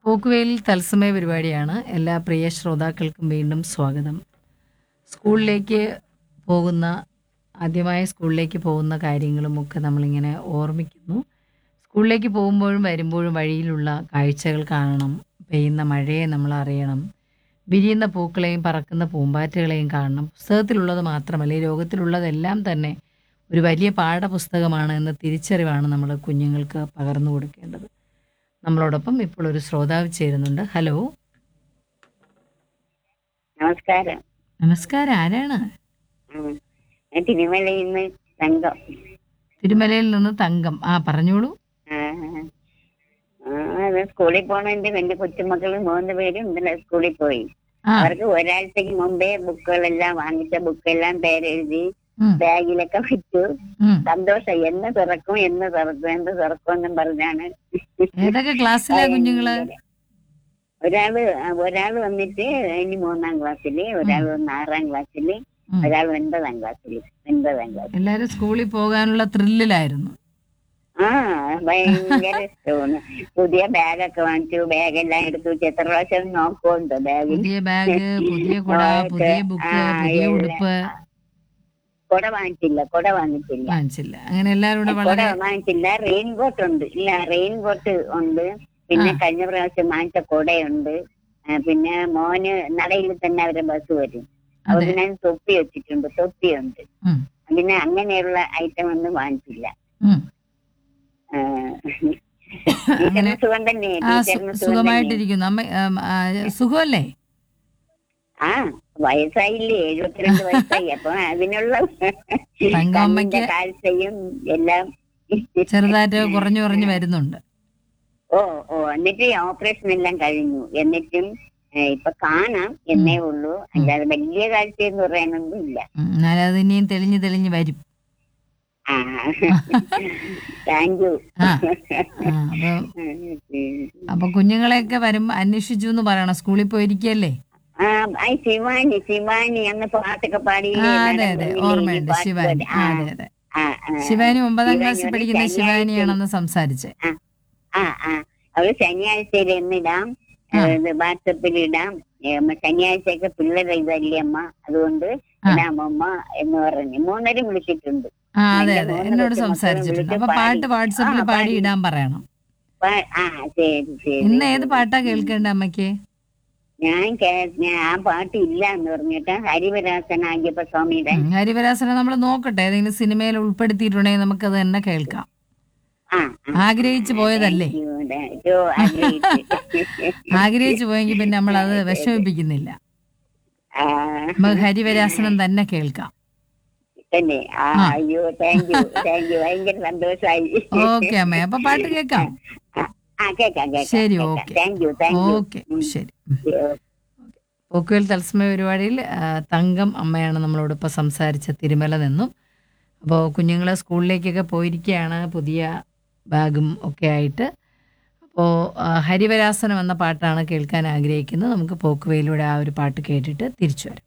പോക്കുവെയിൽ തത്സമയ പരിപാടിയാണ് എല്ലാ പ്രിയ ശ്രോതാക്കൾക്കും വീണ്ടും സ്വാഗതം സ്കൂളിലേക്ക് പോകുന്ന ആദ്യമായി സ്കൂളിലേക്ക് പോകുന്ന കാര്യങ്ങളുമൊക്കെ നമ്മളിങ്ങനെ ഓർമ്മിക്കുന്നു സ്കൂളിലേക്ക് പോകുമ്പോഴും വരുമ്പോഴും വഴിയിലുള്ള കാഴ്ചകൾ കാണണം പെയ്യുന്ന മഴയെ നമ്മൾ അറിയണം വിരിയുന്ന പൂക്കളെയും പറക്കുന്ന പൂമ്പാറ്റകളെയും കാണണം പുസ്തകത്തിലുള്ളത് മാത്രമല്ല ഈ ലോകത്തിലുള്ളതെല്ലാം തന്നെ ഒരു വലിയ പാഠപുസ്തകമാണ് എന്ന തിരിച്ചറിവാണ് നമ്മൾ കുഞ്ഞുങ്ങൾക്ക് പകർന്നു കൊടുക്കേണ്ടത് നമ്മളോടൊപ്പം ഇപ്പോൾ ഒരു ശ്രോതാവ് ചേരുന്നുണ്ട് ഹലോ നമസ്കാരം നമസ്കാരം ആരാണ് ഉം. ഞാൻ തിരുമലയിൽ നിന്ന് തങ്കം തിരുമലയിൽ നിന്ന് തങ്കം ആ പറഞ്ഞോളൂ ആ, ആ, അത് സ്കൂളിൽ പോണതിന്റെ എന്റെ കൊച്ചുമക്കള് മൂന്ന് പേരും ഇന്നലെ സ്കൂളിൽ പോയി ആ അവർക്ക് ഒരാഴ്ചക്ക് മുമ്പേ ബുക്കുകളെല്ലാം വാങ്ങിച്ച ബുക്കെല്ലാം പേരെഴുതി ഉം, ബാഗിലൊക്കെ വെച്ചു ഉം. സന്തോഷം എന്ന് തുറക്കും എന്ന് തുറക്കും എന്ന് തുറക്കും എന്നും പറഞ്ഞാണ് ഏതൊക്കെ ക്ലാസ്സിലാ കുഞ്ഞുങ്ങള് ഒരാള് ഒരാള് വന്നിട്ട് ഇനി മൂന്നാം ക്ലാസ്സില് ഒരാൾ വന്ന് ആറാം ക്ലാസ്സില് ഉം. ഒരാൾ ഒൻപതാം ക്ലാസ്സില് ഒൻപതാം ക്ലാസ്സിൽ എല്ലാരും സ്കൂളിൽ പോകാനുള്ള ത്രില്ലിലായിരുന്നു ആ ഭയങ്കര ഇഷ്ടമാണ് പുതിയ ബാഗൊക്കെ വാങ്ങിച്ചു ബാഗെല്ലാം എടുത്തു വെച്ച് എത്ര പ്രാവശ്യം നോക്കുന്നുണ്ട് ബാഗിൽ പുതിയ ബാഗ് പുതിയ കുട പുതിയ ബുക്ക് പുതിയ ഉടുപ്പ് കൊട വാങ്ങിച്ചില്ല കൊട വാങ്ങിച്ചില്ല വാങ്ങിച്ചില്ല അങ്ങനെ എല്ലാവരും കൂടെ കൊട വളരെ വാങ്ങിച്ചില്ല റെയിൻ കോട്ട് ഉണ്ട് ഇല്ല റെയിൻ കോട്ട് ഉണ്ട് പിന്നെ കഴിഞ്ഞ പ്രാവശ്യം വാങ്ങിച്ച കൊടയുണ്ട് ആ, പിന്നെ മോന് നടയിൽ തന്നെ അവരെ ബസ് വരും അപ്പൊ അതെ പിന്നെ തൊപ്പി വെച്ചിട്ടുണ്ട് തൊപ്പിയുണ്ട് ഉം, പിന്നെ അങ്ങനെയുള്ള ഐറ്റം ഒന്നും വാങ്ങിച്ചില്ല ഉം. ആ, ടീച്ചറിന് സുഖം തന്നെ ആ സു- ടീച്ചറിന് സുഖം തന്നെ സുഖമായിട്ടിരിക്കുന്നു അമ്മ ആം, ആ, സുഖമല്ലേ ആ വയസ്സായില്ലേ എഴുപത്തിരണ്ട് വയസ്സായി അപ്പൊ അതിനുള്ള തങ്കമ്മയ്ക്ക് കണ്ണിന്റെ കാഴ്ചയും എല്ലാം ചെറുതായിട്ട് കുറഞ്ഞു കുറഞ്ഞു വരുന്നുണ്ട് ഓ ഓ എന്നിട്ട് ഓപ്പറേഷൻ എല്ലാം കഴിഞ്ഞു എന്നിട്ടും ഏ, ഇപ്പൊ കാണാം എന്നേ ഉള്ളൂ അല്ലാതെ വലിയ കാഴ്ച എന്ന് പറയാനൊന്നും ഇല്ല ഉം, എന്നാലും അത് ഇനിയും തെളിഞ്ഞു തെളിഞ്ഞു വരും ആ താങ്ക് യു ആ ആ, അപ്പൊ അപ്പൊ കുഞ്ഞുങ്ങളെയൊക്കെ വരും അന്വേഷിച്ചു എന്ന് പറയണം സ്കൂളിൽ പോയിരിക്കല്ലേ ആ ഐ ശിവാനി ശിവാനി അന്ന് പാട്ടൊക്കെ പാടി ആ അതെ അതെ ഓർമ്മയുണ്ട് ശിവാനി ആ, അതെ അതെ ശിവാനി ഒമ്പതാം ക്ലാസ്സിൽ പഠിക്കുന്ന ശിവാനിയാണെന്ന് സംസാരിച്ചേ ആ ആ അവള് ശനിയാഴ്ചയിൽ എന്നിടാം ആ. വാട്സപ്പിൽ ഇടാം ഏ, അമ്മ ശനിയാഴ്ചയൊക്കെ പിള്ളേരെ ഇതല്ലേ അമ്മ അതുകൊണ്ട് ആ. ഇടാം അമ്മ എന്ന് പറഞ്ഞു മൂന്നരും വിളിച്ചിട്ടുണ്ട് ആ അതെ എന്റെ അതെ മൂന്ന് എന്നോട് കൊച്ചുമക്കളെ സംസാരിച്ചിട്ടുണ്ട് വിളിച്ച് അപ്പൊ പാടി. പാട്ട് വാട്സപ്പിൽ ആ, പാടി പാടി. ഇടാൻ പറയണം പാ- ആ ശരി ശരി ഇന്ന് ഏത് പാട്ടാ കേൾക്കേണ്ട അമ്മയ്ക്ക് ഞാൻ കേ- ഞാൻ ആ പാട്ട് ഇല്ല എന്ന് പറഞ്ഞിട്ട് ഹരിവരാസൻ ആഗ്യപ്പ സ്വാമിയുടെ ഉം, ഹരിവരാസനെ നമ്മൾ നോക്കട്ടെ ഏതെങ്കിലും സിനിമയിൽ ഉൾപ്പെടുത്തിയിട്ടുണ്ടെങ്കിൽ നമുക്കത് തന്നെ കേൾക്കാം ആ ആഗ്രഹിച്ചു പോയതല്ലേ അയ്യോ, ആഗ്രഹിച്ച്. ആഗ്രഹിച്ചു പോയെങ്കിൽ പിന്നെ നമ്മൾ അത് വിഷമിപ്പിക്കുന്നില്ല ആ, നമുക്ക് ഹരിവരാസനം തന്നെ കേൾക്കാം തന്നെ ആ ആ. അയ്യോ താങ്ക് യു താങ്ക് യു ഭയങ്കര സന്തോഷായി ഓക്കെ അമ്മേ അപ്പൊ പാട്ട് കേൾക്കാം ആ കേക്കാം കേക്കാം ശരി, okay. Thank you thank you okay ശരി പോക്കുവൽ തത്സമയ പരിപാടിയിൽ ആ, തങ്കം അമ്മയാണ് നമ്മളോടൊപ്പം സംസാരിച്ച തിരുമല നിന്നും അപ്പോൾ കുഞ്ഞുങ്ങൾ സ്കൂളിലേക്കൊക്കെ പോയിരിക്കുകയാണ് പുതിയ ബാഗും ഒക്കെ ആയിട്ട് അപ്പോൾ ഹരിവരാസനം എന്ന പാട്ടാണ് കേൾക്കാൻ ആഗ്രഹിക്കുന്നത് നമുക്ക് പോക്കുവയിലൂടെ ആ ഒരു പാട്ട് കേട്ടിട്ട് തിരിച്ചു വരാം